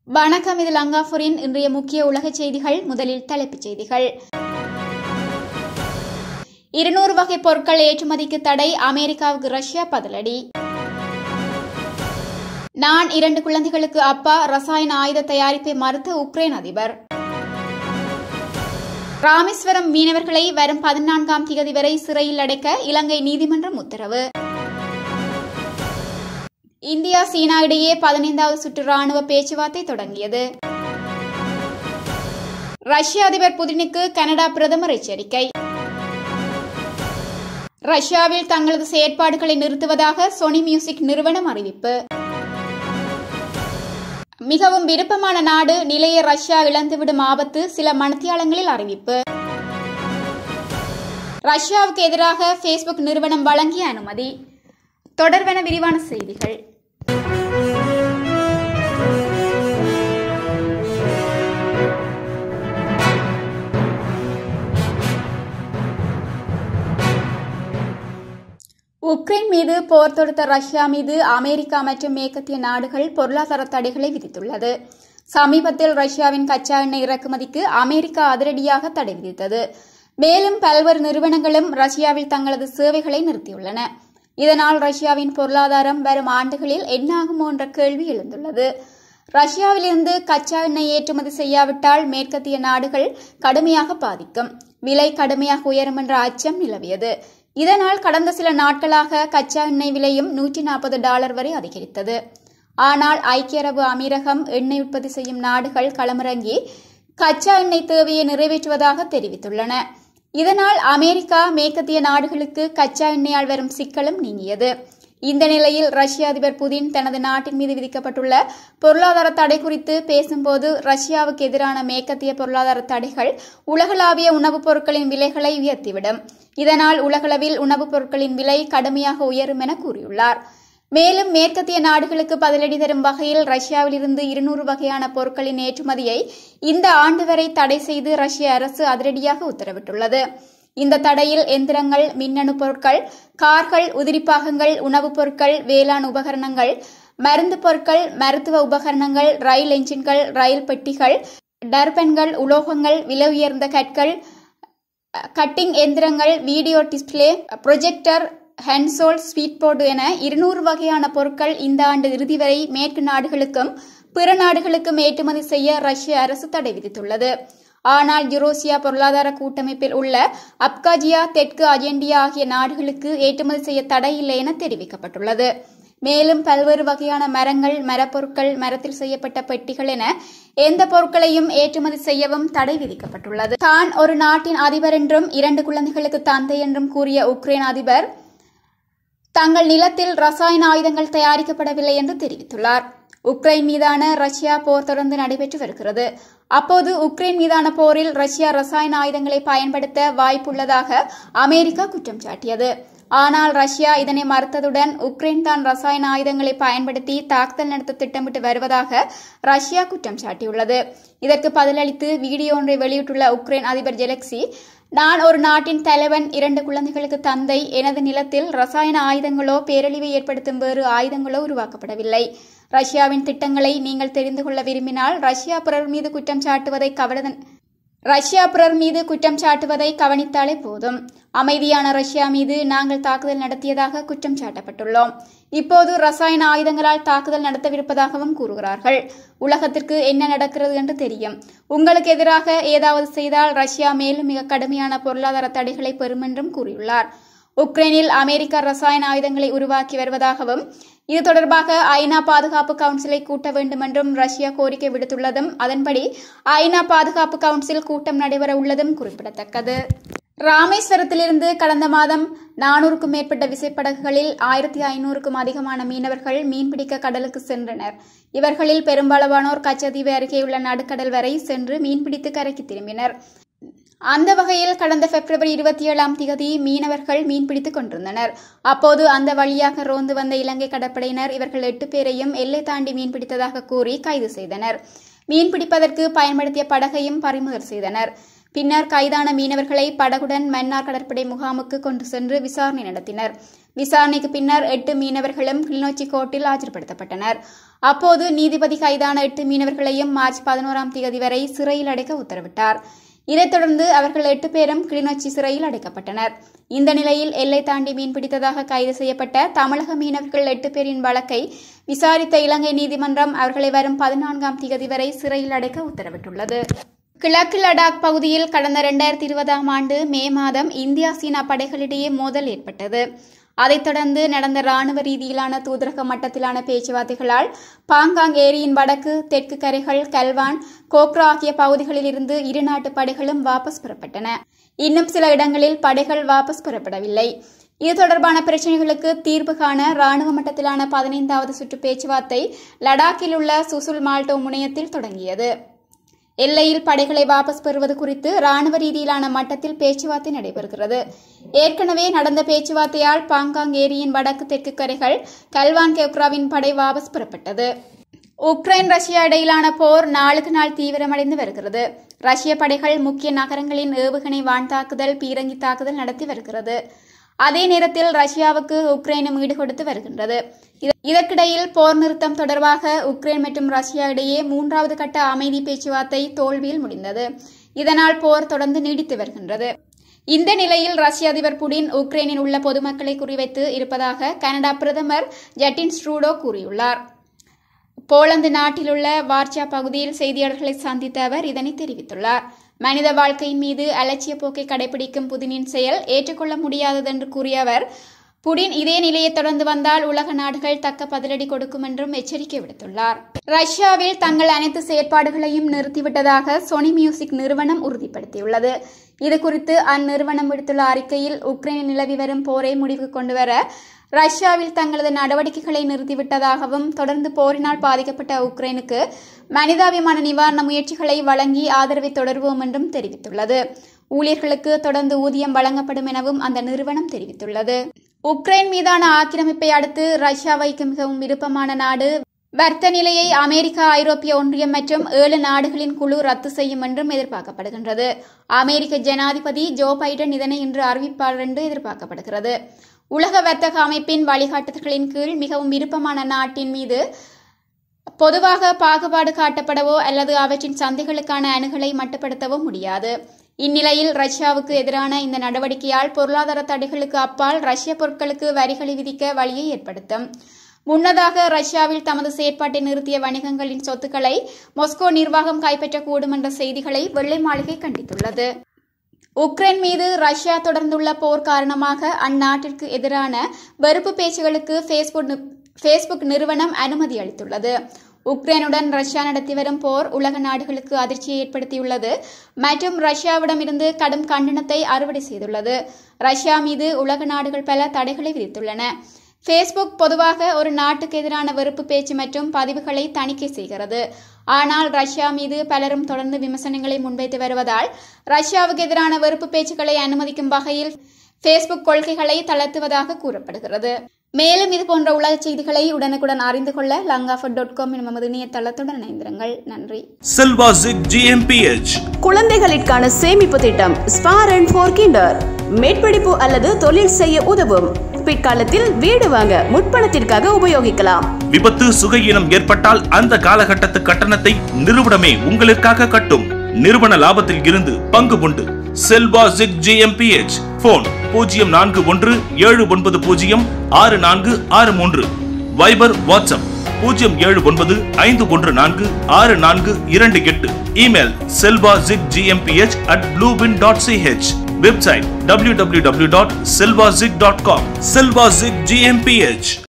வணக்கம் இது லங்காபுரின் இன்றைய முக்கிய உலகச் செய்திகள் முதலில் தலைப்புச் செய்திகள் இருநூறு வகை பொருட்கள் ஏற்றுமதிக்கு தடை அமெரிக்காவுக்கு ரஷ்யா பதிலடி நான் இரண்டு குழந்தைகளுக்கு அப்பா ரசாயன ஆயுத தயாரிப்பை மறுத்த உக்ரைன் அதிபர் ராமேஸ்வரம் மீனவர்களை வரும் பதினான்காம் தேதி வரை சிறையில் அடைக்க இலங்கை நீதிமன்றம் உத்தரவு இந்தியா சீனா இடையே பதினைந்தாவது சுற்று ராணுவ பேச்சுவார்த்தை தொடங்கியது ரஷ்ய அதிபர் புதினுக்கு கனடா பிரதமர் எச்சரிக்கை ரஷ்யாவில் தங்களது செயற்பாடுகளை நிறுத்துவதாக சோனி மியூசிக் நிறுவனம் அறிவிப்பு மிகவும் விருப்பமான நாடு நிலையை ரஷ்யா இழந்துவிடும் ஆபத்து சில மணித்தியாலங்களில் அறிவிப்பு ரஷ்யாவுக்கு எதிராக ஃபேஸ்புக் நிறுவனம் வழங்கிய அனுமதி தொடர்வென விரிவான செய்திகள் உக்ரைன் மீது போர் தொடுத்த ரஷ்யா மீது அமெரிக்கா மற்றும் மேற்கத்திய நாடுகள் பொருளாதார தடைகளை விதித்துள்ளது சமீபத்தில் ரஷ்யாவின் கச்சா எண்ணெய் இறக்குமதிக்கு அமெரிக்கா அதிரடியாக தடை விதித்தது மேலும் பல்வேறு நிறுவனங்களும் ரஷ்யாவில் தங்களது சேவைகளை நிறுத்தியுள்ளன இதனால் ரஷ்யாவின் பொருளாதாரம் வரும் ஆண்டுகளில் என்னாகுமோ என்ற கேள்வி எழுந்துள்ளது ரஷ்யாவிலிருந்து கச்சா எண்ணெய் ஏற்றுமதி செய்யாவிட்டால் மேற்கத்திய நாடுகள் கடுமையாக பாதிக்கும் விலை கடுமையாக உயரும் என்ற அச்சம் நிலவியது இதனால் கடந்த சில நாட்களாக கச்சா எண்ணெய் விலையும் நூற்றி நாற்பது டாலர் வரை அதிகரித்தது ஆனால் ஐக்கிய அரபு அமீரகம் எண்ணெய் உற்பத்தி செய்யும் நாடுகள் களமிறங்கி கச்சா எண்ணெய் தேவையை நிறைவேற்றுவதாக தெரிவித்துள்ளன இதனால் அமெரிக்கா மேற்கத்திய நாடுகளுக்கு கச்சா எண்ணெயால் வரும் சிக்கலும் நீங்கியது இந்த நிலையில் ரஷ்ய அதிபர் புதின் தனது நாட்டின் மீது விதிக்கப்பட்டுள்ள பொருளாதார தடை குறித்து பேசும்போது ரஷ்யாவுக்கு எதிரான மேற்கத்திய பொருளாதார தடைகள் உலகளாவிய உணவுப் பொருட்களின் விலைகளை உயர்த்திவிடும் இதனால் உலகளவில் உணவுப் பொருட்களின் விலை கடுமையாக உயரும் என கூறியுள்ளார் மேலும் மேற்கத்திய நாடுகளுக்கு பதிலடி தரும் வகையில் ரஷ்யாவிலிருந்து இருநூறு வகையான பொருட்களின் ஏற்றுமதியை இந்த ஆண்டு வரை தடை செய்து ரஷ்ய அரசு அதிரடியாக உத்தரவிட்டுள்ளது இந்த தடையில் எந்திரங்கள் மின்னணு பொருட்கள் கார்கள் உதிரிப்பாகங்கள் உணவுப் பொருட்கள் வேளாண் உபகரணங்கள் மருந்து பொருட்கள் மருத்துவ உபகரணங்கள் ரயில் என்ஜின்கள் ரயில் பெட்டிகள் டர்பன்கள் உலோகங்கள் விலை உயர்ந்த கற்கள் கட்டிங் எந்திரங்கள் வீடியோ டிஸ்பிளே ப்ரொஜெக்டர் ஹென்சோல் ஸ்வீட் போர்டு என இருநூறு வகையான பொருட்கள் இந்த ஆண்டு இறுதி வரை மேற்கு நாடுகளுக்கும் பிற நாடுகளுக்கும் ஏற்றுமதி செய்ய ரஷ்ய அரசு தடை விதித்துள்ளது ஆனால் யுரோசியா பொருளாதார கூட்டமைப்பில் உள்ள அப்காஜியா தெற்கு அர்ஜென்டியா ஆகிய நாடுகளுக்கு ஏற்றுமதி செய்ய தடை இல்லை என தெரிவிக்கப்பட்டுள்ளது மேலும் பல்வேறு வகையான மரங்கள் மரப்பொருட்கள் மரத்தில் செய்யப்பட்ட பெட்டிகள் என எந்த பொருட்களையும் ஏற்றுமதி செய்யவும் தடை விதிக்கப்பட்டுள்ளது தான் ஒரு நாட்டின் அதிபர் என்றும் இரண்டு குழந்தைகளுக்கு தந்தை என்றும் கூறிய உக்ரைன் அதிபர் தங்கள் நிலத்தில் ரசாயன ஆயுதங்கள் தயாரிக்கப்படவில்லை என்று தெரிவித்துள்ளார் உக்ரைன் மீதான ரஷ்யா போர் தொடர்ந்து நடைபெற்று வருகிறது அப்போது உக்ரைன் மீதான போரில் ரஷ்யா ரசாயன ஆயுதங்களை பயன்படுத்த வாய்ப்புள்ளதாக அமெரிக்கா குற்றம் சாட்டியது ஆனால் ரஷ்யா இதனை மறுத்ததுடன் உக்ரைன் தான் ரசாயன ஆயுதங்களை பயன்படுத்தி தாக்குதல் நடத்த திட்டமிட்டு வருவதாக ரஷ்யா குற்றம் சாட்டியுள்ளது இதற்கு பதிலளித்து வீடியோ ஒன்றை வெளியிட்டுள்ள உக்ரைன் அதிபர் ஜெலக்சி நான் ஒரு நாட்டின் தலைவன் இரண்டு குழந்தைகளுக்கு தந்தை எனது நிலத்தில் ரசாயன ஆயுதங்களோ பேரழிவை ஏற்படுத்தும் வேறு ஆயுதங்களோ உருவாக்கப்படவில்லை ரஷ்யாவின் திட்டங்களை நீங்கள் தெரிந்து கொள்ள விரும்பினால் ரஷ்யா பிறர் மீது குற்றம் சாட்டுவதை கவனதன் ரஷ்யா பிறர் மீது குற்றம் சாட்டுவதை கவனித்தாலே போதும் அமைதியான ரஷ்யா மீது நாங்கள் தாக்குதல் நடத்தியதாக குற்றம் சாட்டப்பட்டுள்ளோம் இப்போது ரசாயன ஆயுதங்களால் தாக்குதல் நடத்தவிருப்பதாகவும் கூறுகிறார்கள் உலகத்திற்கு என்ன நடக்கிறது என்று தெரியும் உங்களுக்கு எதிராக ஏதாவது செய்தால் ரஷ்யா மேலும் மிக கடுமையான பொருளாதார தடைகளை பெறும் என்றும் கூறியுள்ளார் உக்ரைனில் அமெரிக்கா ரசாயன ஆயுதங்களை உருவாக்கி வருவதாகவும் இது தொடர்பாக ஐநா பாதுகாப்பு கவுன்சிலை கூட்ட வேண்டும் என்றும் ரஷ்யா கோரிக்கை விடுத்துள்ளதும் அதன்படி ஐநா பாதுகாப்பு கவுன்சில் கூட்டம் நடைபெற உள்ளதும் குறிப்பிடத்தக்கது ராமேஸ்வரத்திலிருந்து கடந்த மாதம் நானூறுக்கும் மேற்பட்ட விசைப்படகுகளில் ஆயிரத்தி ஐநூறுக்கும் அதிகமான மீனவர்கள் மீன்பிடிக்க கடலுக்கு சென்றனர் இவர்களில் பெரும்பாலானோர் கச்சத்தீவு அருகேயுள்ள நடுக்கடல் வரை சென்று மீன்பிடித்து கரைக்கு திரும்பினர் அந்த வகையில் கடந்த பிப்ரவரி இருபத்தி ஏழாம் தேதி மீனவர்கள் மீன்பிடித்துக் கொண்டிருந்தனர் அப்போது அந்த வழியாக ரோந்து வந்த இலங்கை கடற்படையினர் இவர்கள் எட்டு பேரையும் எல்லை தாண்டி மீன்பிடித்ததாக கூறி கைது செய்தனர் மீன்பிடிப்பதற்கு பயன்படுத்திய படகையும் பறிமுதல் செய்தனர் பின்னர் கைதான மீனவர்களை படகுடன் மன்னார் கடற்படை முகாமுக்கு கொண்டு சென்று விசாரணை நடத்தினர் விசாரணைக்கு பின்னர் எட்டு மீனவர்களும் கிளிநொச்சி கோர்ட்டில் ஆஜர்படுத்தப்பட்டனர் அப்போது நீதிபதி கைதான எட்டு மீனவர்களையும் மார்ச் பதினோராம் தேதி வரை சிறையில் அடைக்க உத்தரவிட்டார் இதைத் தொடர்ந்து அவர்கள் எட்டு பேரும் கிளிநொச்சி சிறையில் அடைக்கப்பட்டனர் இந்த நிலையில் எல்லை தாண்டி மீன்பிடித்ததாக கைது செய்யப்பட்ட தமிழக மீனவர்கள் எட்டு பேரின் வழக்கை விசாரித்த இலங்கை நீதிமன்றம் அவர்களை வரும் பதினான்காம் தேதி வரை சிறையில் அடைக்க உத்தரவிட்டுள்ளது கிழக்கு லடாக் பகுதியில் கடந்த இரண்டாயிரத்தி இருபதாம் ஆண்டு மே மாதம் இந்தியா சீனா படைகளிடையே மோதல் ஏற்பட்டது அதைத் தொடர்ந்து நடந்த ராணுவ ரீதியிலான தூதரக மட்டத்திலான பேச்சுவார்த்தைகளால் பாங்காங் ஏரியின் வடக்கு தெற்கு கரைகள் கல்வான் கோக்ரா ஆகிய பகுதிகளில் இருந்து இரு நாட்டு படைகளும் வாபஸ் பெறப்பட்டன இன்னும் சில இடங்களில் படைகள் வாபஸ் பெறப்படவில்லை இது தொடர்பான பிரச்சினைகளுக்கு தீர்வு காண ராணுவ மட்டத்திலான பதினைந்தாவது சுற்று பேச்சுவார்த்தை லடாக்கில் உள்ள சுசுல் மால்டோ முனையத்தில் தொடங்கியது எல்லையில் படைகளை வாபஸ் பெறுவது குறித்து ராணுவ ரீதியிலான மட்டத்தில் பேச்சுவார்த்தை நடைபெறுகிறது ஏற்கனவே நடந்த பேச்சுவார்த்தையால் பாங்காங் ஏரியின் வடக்கு தெற்கு கரைகள் கல்வான் கேக்ராவின் படை வாபஸ் பெறப்பட்டது உக்ரைன் ரஷ்யா இடையிலான போர் நாளுக்கு நாள் தீவிரமடைந்து வருகிறது ரஷ்ய படைகள் முக்கிய நகரங்களின் ஏவுகணை வான் தாக்குதல் பீரங்கி தாக்குதல் நடத்தி வருகிறது அதே நேரத்தில் ரஷ்யாவுக்கு உக்ரைனும் ஈடுகொடுத்து வருகின்றது இதற்கிடையில் போர் நிறுத்தம் தொடர்பாக உக்ரைன் மற்றும் ரஷ்யா இடையே மூன்றாவது கட்ட அமைதி பேச்சுவார்த்தை தோல்வியில் முடிந்தது இதனால் போர் தொடர்ந்து நீடித்து வருகின்றது இந்த நிலையில் ரஷ்ய அதிபர் புடின் உக்ரைனில் உள்ள பொதுமக்களை குறிவைத்து இருப்பதாக கனடா பிரதமர் ஜட்டின் ஸ்ட்ரூடோ கூறியுள்ளார் போலந்து நாட்டிலுள்ள வார்ச்சா பகுதியில் செய்தியாளர்களை சந்தித்த அவர் இதனை தெரிவித்துள்ளார் மனித வாழ்க்கையின் மீது அலட்சிய போக்கை கடைபிடிக்கும் புதினின் செயல் ஏற்றுக்கொள்ள முடியாதது என்று கூறிய அவர் புடின் இதே நிலையை தொடர்ந்து வந்தால் உலக நாடுகள் தக்க பதிலடி கொடுக்கும் என்றும் எச்சரிக்கை விடுத்துள்ளார் ரஷ்யாவில் தங்கள் அனைத்து செயற்பாடுகளையும் நிறுத்திவிட்டதாக சோனி மியூசிக் நிறுவனம் உறுதிப்படுத்தியுள்ளது இதுகுறித்து அந்நிறுவனம் விடுத்துள்ள அறிக்கையில் உக்ரைனில் நிலவி வரும் போரை முடிவுக்கு கொண்டுவர ரஷ்யாவில் தங்களது நடவடிக்கைகளை நிறுத்திவிட்டதாகவும் தொடர்ந்து போரினால் பாதிக்கப்பட்ட உக்ரைனுக்கு மனிதாபிமான நிவாரண முயற்சிகளை வழங்கி ஆதரவை தொடர்வோம் என்றும் தெரிவித்துள்ளது ஊழியர்களுக்கு தொடர்ந்து ஊதியம் வழங்கப்படும் எனவும் அந்த நிறுவனம் தெரிவித்துள்ளது உக்ரைன் மீதான ஆக்கிரமிப்பை அடுத்து ரஷ்யாவைக்கு மிகவும் விருப்பமான நாடு வர்த்த நிலையை அமெரிக்கா ஐரோப்பிய ஒன்றியம் மற்றும் ஏழு நாடுகளின் குழு ரத்து செய்யும் என்றும் எதிர்பார்க்கப்படுகின்றது அமெரிக்க ஜனாதிபதி ஜோ பைடன் இதனை இன்று அறிவிப்பார் என்று எதிர்பார்க்கப்படுகிறது உலக வர்த்தக அமைப்பின் வழிகாட்டுதல்களின் கீழ் மிகவும் விருப்பமான நாட்டின் மீது பொதுவாக பாகுபாடு காட்டப்படவோ அல்லது அவற்றின் சந்தைகளுக்கான அணுகலை மட்டுப்படுத்தவோ முடியாது இந்நிலையில் ரஷ்யாவுக்கு எதிரான இந்த நடவடிக்கையால் பொருளாதார தடைகளுக்கு அப்பால் ரஷ்ய பொருட்களுக்கு வரிகளை விதிக்க வழியை ஏற்படுத்தும் முன்னதாக ரஷ்யாவில் தமது செயற்பாட்டை நிறுத்திய வணிகங்களின் சொத்துக்களை மொஸ்கோ நிர்வாகம் கைப்பற்றக்கூடும் என்ற செய்திகளை வெள்ளை மாளிகை கண்டித்துள்ளது உக்ரைன் மீது ரஷ்யா தொடர்ந்துள்ள போர் காரணமாக அந்நாட்டிற்கு எதிரான வெறுப்பு பேச்சுகளுக்கு ஃபேஸ்புக் நிறுவனம் அனுமதி அளித்துள்ளது உக்ரைனுடன் ரஷ்யா நடத்தி வரும் போர் உலக நாடுகளுக்கு அதிர்ச்சியை ஏற்படுத்தியுள்ளது மற்றும் ரஷ்யாவிடமிருந்து கடும் கண்டனத்தை அறுவடை செய்துள்ளது ரஷ்யா மீது உலக நாடுகள் பல தடைகளை விதித்துள்ளன ஃபேஸ்புக் பொதுவாக ஒரு நாட்டுக்கு எதிரான வெறுப்பு பேச்சு மற்றும் பதிவுகளை தணிக்கை செய்கிறது ஆனால் ரஷ்யா மீது பலரும் தொடர்ந்து விமர்சனங்களை முன்வைத்து வருவதால் ரஷ்யாவுக்கு எதிரான வெறுப்பு பேச்சுக்களை அனுமதிக்கும் வகையில் ஃபேஸ்புக் கொள்கைகளை தளர்த்துவதாக கூறப்படுகிறது மேலும் இதுபோன்ற உலக செய்திகளை உடனுக்குடன் அறிந்து கொள்ள லங்காஃபட் டாட் காம் நமது இணையதளத்துடன் இணைந்திருங்கள் நன்றி செல்வா ஜிக் ஜிஎம்பிஎச் குழந்தைகளுக்கான சேமிப்பு திட்டம் ஸ்பார் அண்ட் ஃபோர் கிண்டர் மேற்படிப்பு அல்லது தொழில் செய்ய உதவும் பிற்காலத்தில் வீடு வாங்க முற்பணத்திற்காக உபயோகிக்கலாம் விபத்து சுகையினம் ஏற்பட்டால் அந்த காலகட்டத்து கட்டணத்தை நிறுவனமே உங்களுக்காக கட்டும் நிறுவன லாபத்தில் இருந்து பங்கு உண்டு செல்வா ஜிக் ஜிஎம்பிஎச் போன் பூஜ்ஜியம் நான்கு ஒன்று ஏழு ஒன்பது பூஜ்ஜியம் ஆறு நான்கு ஆறு மூன்று வைபர் வாட்ஸ்அப் பூஜ்ஜியம் ஏழு ஒன்பது ஐந்து ஒன்று நான்கு ஆறு நான்கு இரண்டு எட்டு email Selva zig GmbH at ப்ளூபின் dot CH website W W W dot Selva zig dot com Selva zig GmbH